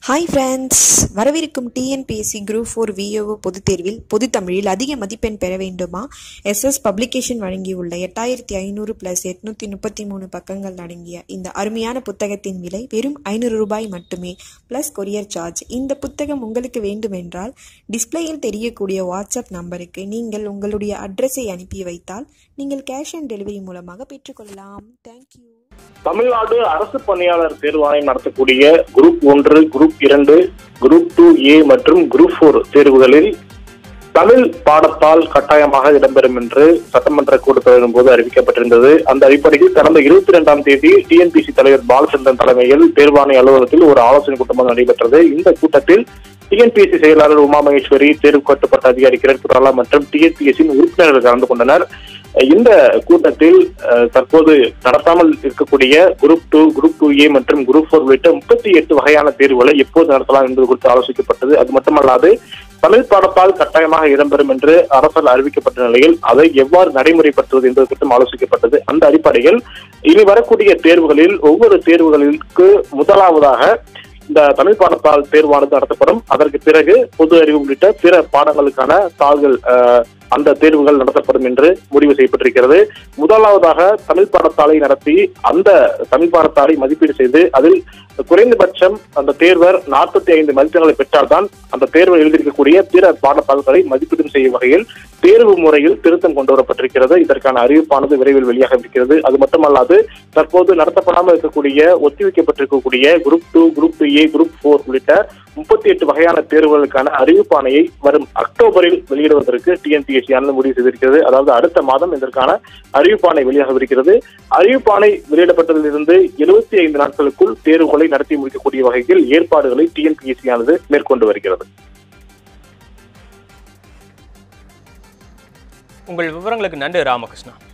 hi friends வரவிருக்கும் TNPSC group four VAO பொதுத் தேர்வில் பொதுத் தமிழில் அதிக மதிப்பெண் பெற வேண்டுமா எஸ்எஸ் பப்ளிகேஷன் வழங்கியுள்ள எட்டாயிரத்தி ஐநூறு பிளஸ் எட்நூத்தி முப்பத்தி மூணு பக்கங்கள் அடங்கிய இந்த அருமையான புத்தகத்தின் விலை வெறும் ஐநூறு ரூபாய் மட்டுமே பிளஸ் கொரியர் சார்ஜ் இந்த புத்தகம் உங்களுக்கு வேண்டுமென்றால் டிஸ்பிளேயில் தெரியக்கூடிய வாட்ஸ்அப் நம்பருக்கு நீங்கள் உங்களுடைய அட்ரஸை அனுப்பி வைத்தால் நீங்கள் கேஷ் ஆன் டெலிவரி மூலமாக பெற்றுக்கொள்ளலாம் தேங்க்யூ தமிழ்நாடு அரசு பணியாளர் தேர்வாணையம் நடத்தக்கூடிய குரூப் ஒன்று குரூப் இரண்டு குரூப் டூ ஏ மற்றும் குரூப் ஃபோர் தேர்வுகளில் தமிழ் பாடத்தால் கட்டாயமாக இடம்பெறும் என்று சட்டமன்ற கூட்டத்தொடரின் போது அறிவிக்கப்பட்டிருந்தது அந்த அடிப்படையில் கடந்த இருபத்தி இரண்டாம் தேதி டிஎன்பிசி தலைவர் பாலச்சந்திரன் தலைமையில் தேர்வாணைய அலுவலகத்தில் ஒரு ஆலோசனை கூட்டம் நடைபெற்றது இந்த கூட்டத்தில் டிஎன்பிஎஸ்சி செயலாளர் உமா மகேஸ்வரி தேர்வு கட்டுப்பாட்டு அதிகாரி கிரண் குராலா மற்றும் டிஎன்பிஎஸ்சியின் உறுப்பினர்கள் கலந்து கொண்டனர் இந்த கூட்டத்தில் அஹ், தற்போது நடத்தாமல் இருக்கக்கூடிய group two group two A மற்றும் குரூப் ஃபோர் உள்ளிட்ட முப்பத்தி எட்டு வகையான தேர்வுகளை எப்போது நடத்தலாம் என்பது குறித்து ஆலோசிக்கப்பட்டது அது மட்டுமல்லாது தமிழ் பாடத்தால் கட்டாயமாக இடம்பெறும் என்று அரசால் அறிவிக்கப்பட்ட நிலையில் அதை எவ்வாறு நடைமுறைப்படுத்துவது என்பது குறித்தும் ஆலோசிக்கப்பட்டது அந்த அடிப்படையில் இனி வரக்கூடிய தேர்வுகளில் ஒவ்வொரு தேர்வுகளுக்கு முதலாவதாக இந்த தமிழ் பாடத்தால் தேர்வானது நடத்தப்படும் அதற்கு பிறகு பொது அறிவு உள்ளிட்ட பிற பாடங்களுக்கான தாள்கள் அஹ், அந்த தேர்வுகள் நடத்தப்படும் என்று முடிவு செய்யப்பட்டிருக்கிறது முதலாவதாக தமிழ் பாடத்தாளை நடத்தி அந்த தமிழ் பாடத்தாளை மதிப்பீடு செய்து அதில் குறைந்தபட்சம் அந்த தேர்வர் நாற்பத்தி ஐந்து மதிப்பெண்களை பெற்றால்தான் அந்த தேர்வை எழுதியிருக்கக்கூடிய பிற பாடத்தாள்களை மதிப்பீடு செய்யும் வகையில் தேர்வு முறையில் திருத்தம் கொண்டு வரப்பட்டிருக்கிறது இதற்கான அறிவிப்பானது விரைவில் வெளியாக இருக்கிறது அது மட்டுமல்லாது தற்போது நடத்தப்படாமல் இருக்கக்கூடிய ஒத்திவைக்கப்பட்டிருக்கக்கூடிய group two group A group four உள்ளிட்ட முப்பத்தி எட்டு வகையான தேர்வுகளுக்கான அறிவிப்பாணையை வரும் அக்டோபரில் வெளியிடுவதற்கு டிஎன்பிஎஸ்சி ஆனது முடிவு செய்திருக்கிறது அதாவது அடுத்த மாதம் இதற்கான அறிவிப்பாணை வெளியாகவிருக்கிறது அறிவிப்பாணை வெளியிடப்பட்டதிலிருந்து எழுபத்தி ஐந்து நாட்களுக்குள் தேர்வுகளை நடத்தி முடிக்கக்கூடிய வகையில் ஏற்பாடுகளை டிஎன்பிஎஸ்சி ஆனது மேற்கொண்டு வருகிறது உங்கள் விவரங்களுக்கு நன்றி ராமகிருஷ்ணா